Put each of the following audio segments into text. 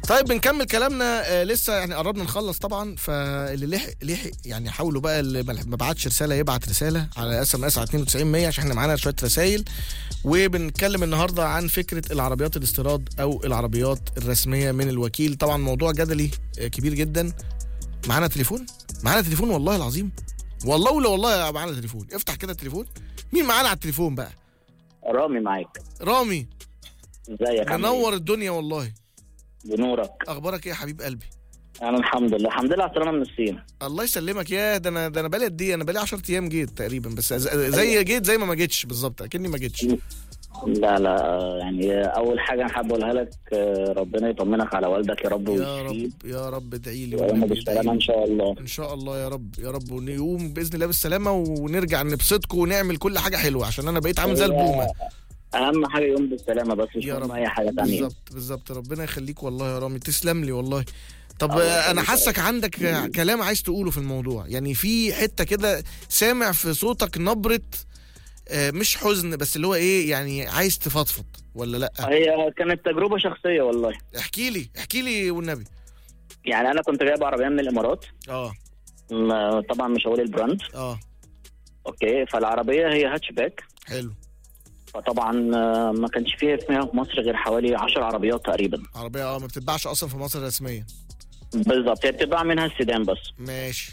طيب بنكمل كلامنا آه لسه يعني قربنا نخلص طبعا فاللي لحق لحق يعني حاولوا بقى اللي ما ما بعتش رساله يبعت رساله على اس ام اس على 92 100 عشان احنا معانا شويه رسايل وبنتكلم النهارده عن فكره العربيات الاستيراد او العربيات الرسميه من الوكيل طبعا موضوع جدلي آه كبير جدا معانا تليفون معانا تليفون والله العظيم والله ولا والله معانا تليفون افتح كده التليفون مين معانا على التليفون بقى رامي معاك رامي ازيك عامل منور الدنيا والله إيه؟ بنورك اخبارك ايه يا حبيب قلبي انا الحمد لله الحمد لله على السلامه من الصين الله يسلمك يا ده انا ده انا بقالي قد ايه انا بقالي 10 ايام جيت تقريبا بس زي زي جيت زي ما ما جيتش بالظبط اكني ما جيتش لا لا يعني اول حاجه انا حابب اقولها لك آه، ربنا يطمنك على والدك يا رب يا ويشفيه رب يا رب ادعي لي ويقوم والنبي ادعي بالسلامه لي. ان شاء الله ان شاء الله يا رب يا رب ونقوم باذن الله بالسلامه ونرجع نبسطكم ونعمل كل حاجه حلوه عشان انا بقيت عامل زي البومه اهم حاجه يقوم بالسلامه بس مش يا مهم رب اي حاجه تانية بالظبط بالظبط ربنا يخليك والله يا رامي تسلم لي والله طب آه، انا حاسك عندك آه، كلام عايز تقوله في الموضوع يعني في حته كده سامع في صوتك نبره آه، مش حزن بس اللي هو ايه يعني عايز تفضفض ولا لا هي كانت تجربه شخصيه والله احكي لي احكي لي والنبي يعني انا كنت جايب عربيه من الامارات اه م- طبعا مش هقول البراند اه اوكي فالعربيه هي هاتشباك حلو فطبعا آه، ما كانش فيها فيها في مصر غير حوالي 10 عربيات تقريبا عربيه اه ما بتتباعش اصلا في مصر رسميا بالظبط هي بتتباع منها السيدان بس ماشي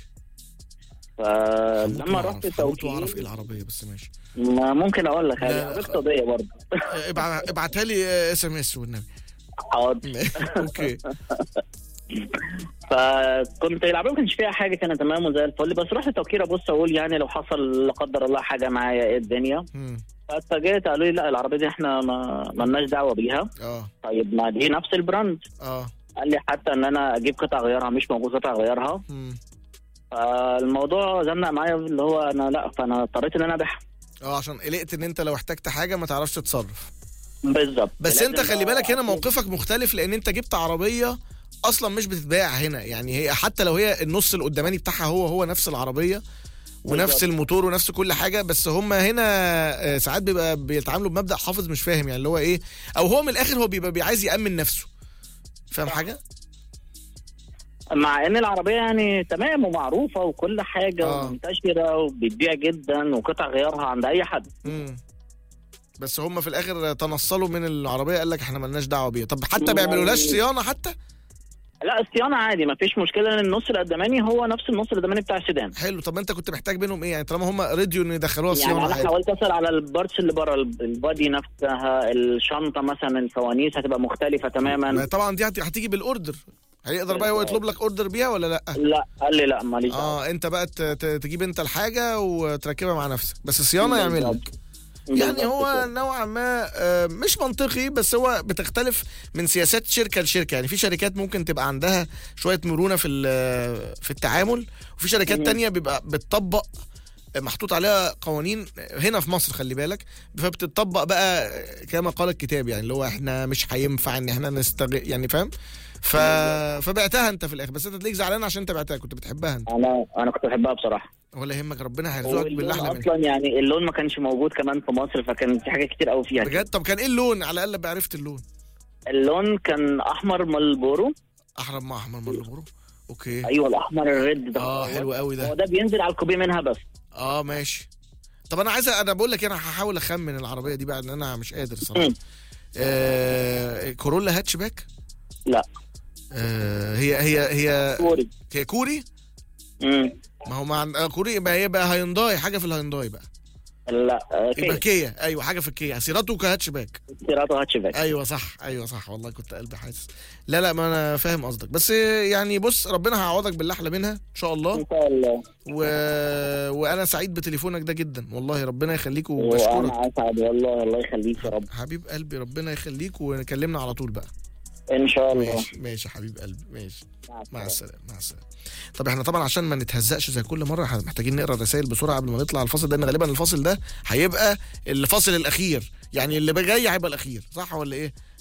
فلما هموت رحت وأعرف- هموت واعرف ايه التوكيل العربيه بس ماشي ما ممكن اقول لك لا، هذه لا، عربيه اقتصاديه برضه آه، ابع- ابعتها لي اس ام اس والنبي حاضر اوكي فكنت العربيه ما كانش فيها حاجه كانت تمام وزي الفل بس رحت التوكيل ابص اقول يعني لو حصل لا قدر الله حاجه معايا ايه الدنيا مم. فاتفاجئت قالوا لي لا العربيه دي احنا ما مالناش دعوه بيها اه طيب ما دي نفس البراند اه قال لي حتى ان انا اجيب قطع غيارها مش موجود قطع غيارها مم. فالموضوع زنق معايا اللي هو انا لا فانا اضطريت ان انا ابيعها اه عشان قلقت ان انت لو احتجت حاجه ما تعرفش تتصرف بالظبط بس لازم انت خلي بالك هنا أ- موقفك مختلف لان انت جبت عربيه اصلا مش بتتباع هنا يعني هي حتى لو هي النص القداماني بتاعها هو هو نفس العربيه ونفس بالظبط. الموتور ونفس كل حاجه بس هم هنا آه، ساعات بيبقى بيتعاملوا بمبدا حافظ مش فاهم يعني اللي هو ايه او هو من الاخر هو بيبقى بي- عايز يامن نفسه فاهم حاجه مع ان العربيه يعني تمام ومعروفه وكل حاجه آه. ومنتشره وبتبيع جدا وقطع غيارها عند اي حد امم بس هم في الاخر تنصلوا من العربيه قال لك احنا ملناش دعوه بيها طب حتى ما- بيعملوا لهاش صيانه حتى لا الصيانه عادي ما فيش مشكله لان النص القداماني هو نفس النص القداماني بتاع السيدان حلو طب انت كنت محتاج منهم ايه يعني طالما هم راديو ان يدخلوها يعني صيانه انا عادي حاولت اسال على البارتس اللي بره الب- البادي نفسها الشنطه مثلا الفوانيس هتبقى مختلفه ما تماما طبعا دي هت- هتيجي بالاوردر هيقدر بقى هو يطلب لك اوردر بيها ولا لا لا قال لي لا ماليش دعوه اه انت بقى ت- ت- تجيب انت الحاجه وتركبها مع نفسك بس صيانه يعمل لك يعني بالظبط هو كده. نوعا ما آه، مش منطقي بس هو بتختلف من سياسات شركه لشركه يعني في شركات ممكن تبقى عندها شويه مرونه في ال- في التعامل وفي شركات مم. تانية بيبقى بتطبق محطوط عليها قوانين هنا في مصر خلي بالك فبتطبق بقى كما قال الكتاب يعني اللي هو احنا مش هينفع ان احنا نستغل يعني فاهم ف... فبعتها انت في الاخر بس انت تلاقيك زعلان عشان انت بعتها كنت بتحبها انت انا انا كنت بحبها بصراحه ولا يهمك ربنا هيرزقك واللون بالاحلى منها اصلا يعني اللون ما كانش موجود كمان في مصر فكان في حاجات كتير قوي فيها بجد طب كان ايه اللون على الاقل بقى عرفت اللون اللون كان احمر مالبورو احمر مع احمر مال اوكي ايوه الاحمر الريد ده اه حلو قوي هو ده ده بينزل على الكوبيه منها بس اه ماشي طب انا عايز انا بقول لك انا هحاول اخمن العربيه دي بقى ان انا مش قادر صراحه مم. آه كورولا هاتشباك لا آه هي هي هي كوري هي كوري امم ما هو مع آه، كوري يبقى هي بقى هيونداي حاجه في الهيونداي بقى لا آه، يبقى كيا كيا ايوه حاجه في الكيا سيراتو كهاتشباك سيراتو هاتشباك ايوه صح ايوه صح والله كنت قلبي حاسس لا لا ما انا فاهم قصدك بس يعني بص ربنا هيعوضك باللي احلى منها ان شاء الله ان شاء الله و... وانا سعيد بتليفونك ده جدا والله ربنا يخليك وانا وبشكرك اسعد والله الله يخليك يا رب حبيب قلبي ربنا يخليك ونكلمنا على طول بقى ان شاء الله ماشي ماشي حبيب قلبي ماشي مع مع السلامة. السلامه مع السلامه طب احنا طبعا عشان ما نتهزقش زي كل مره احنا محتاجين نقرا الرسائل بسرعه قبل ما نطلع الفاصل ده لان غالبا الفاصل ده هيبقى الفاصل الاخير يعني اللي جاي هيبقى الاخير صح ولا ايه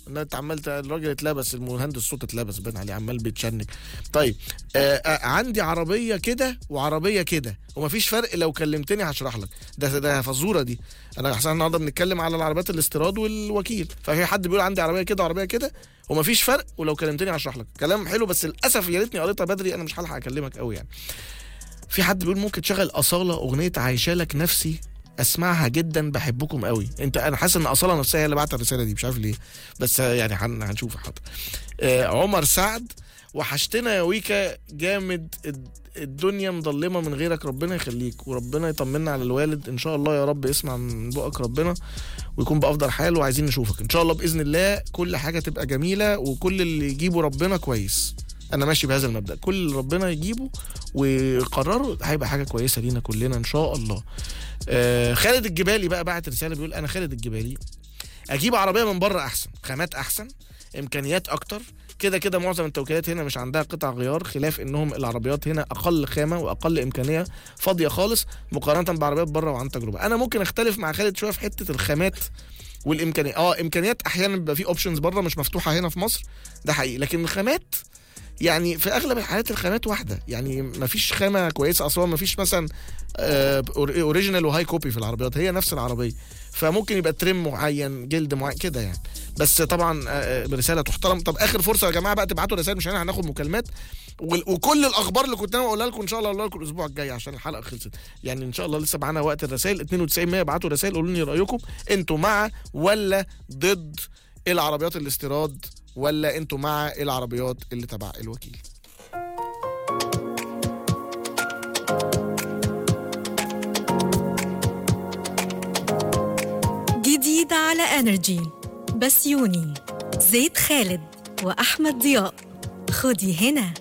ان انت عمال ت- الراجل اتلبس المهندس الصوت اتلبس بين عليه عمال بيتشنج طيب آه آه عندي عربيه كده وعربيه كده ومفيش فرق لو كلمتني هشرح لك ده ده فزوره دي انا احسن النهارده بنتكلم على العربيات الاستيراد والوكيل ففي حد بيقول عندي عربيه كده وعربيه كده ومفيش فرق ولو كلمتني هشرح لك كلام حلو بس للاسف يا ريتني قريتها بدري انا مش هلحق اكلمك قوي يعني في حد بيقول ممكن تشغل اصاله اغنيه عايشه لك نفسي اسمعها جدا بحبكم قوي انت انا حاسس ان اصاله نفسها هي اللي بعت الرساله دي مش عارف ليه بس يعني هن- هنشوف حاضر آه عمر سعد وحشتنا يا ويكا جامد الد- الدنيا مظلمه من غيرك ربنا يخليك وربنا يطمنا على الوالد ان شاء الله يا رب يسمع من بقك ربنا ويكون بافضل حال وعايزين نشوفك ان شاء الله باذن الله كل حاجه تبقى جميله وكل اللي يجيبه ربنا كويس انا ماشي بهذا المبدا كل اللي ربنا يجيبه ويقرره هيبقى حاجه كويسه لينا كلنا ان شاء الله آه خالد الجبالي بقى بعت رساله بيقول انا خالد الجبالي اجيب عربيه من بره احسن خامات احسن امكانيات اكتر كده كده معظم التوكيلات هنا مش عندها قطع غيار خلاف انهم العربيات هنا اقل خامه واقل امكانيه فاضيه خالص مقارنه بعربيات بره وعن تجربه انا ممكن اختلف مع خالد شويه في حته الخامات والامكانيات اه امكانيات احيانا بيبقى في اوبشنز بره مش مفتوحه هنا في مصر ده حقيقي لكن الخامات يعني في اغلب الحالات الخامات واحده يعني ما فيش خامه كويسه اصلا ما فيش مثلا آه، اوريجينال وهاي كوبي في العربيات هي نفس العربيه فممكن يبقى ترم معين جلد معين كده يعني بس طبعا آه، آه، رساله تحترم طب اخر فرصه يا جماعه بقى تبعتوا رسائل مش احنا هناخد مكالمات وال- وكل الاخبار اللي كنت انا اقولها لكم ان شاء الله اقولها لكم الاسبوع الجاي عشان الحلقه خلصت يعني ان شاء الله لسه معانا وقت الرسائل 92 100 ابعتوا رسائل قولوا لي رايكم انتوا مع ولا ضد العربيات الاستيراد ولا انتوا مع العربيات اللي تبع الوكيل جديد على انرجي بسيوني زيد خالد واحمد ضياء خدي هنا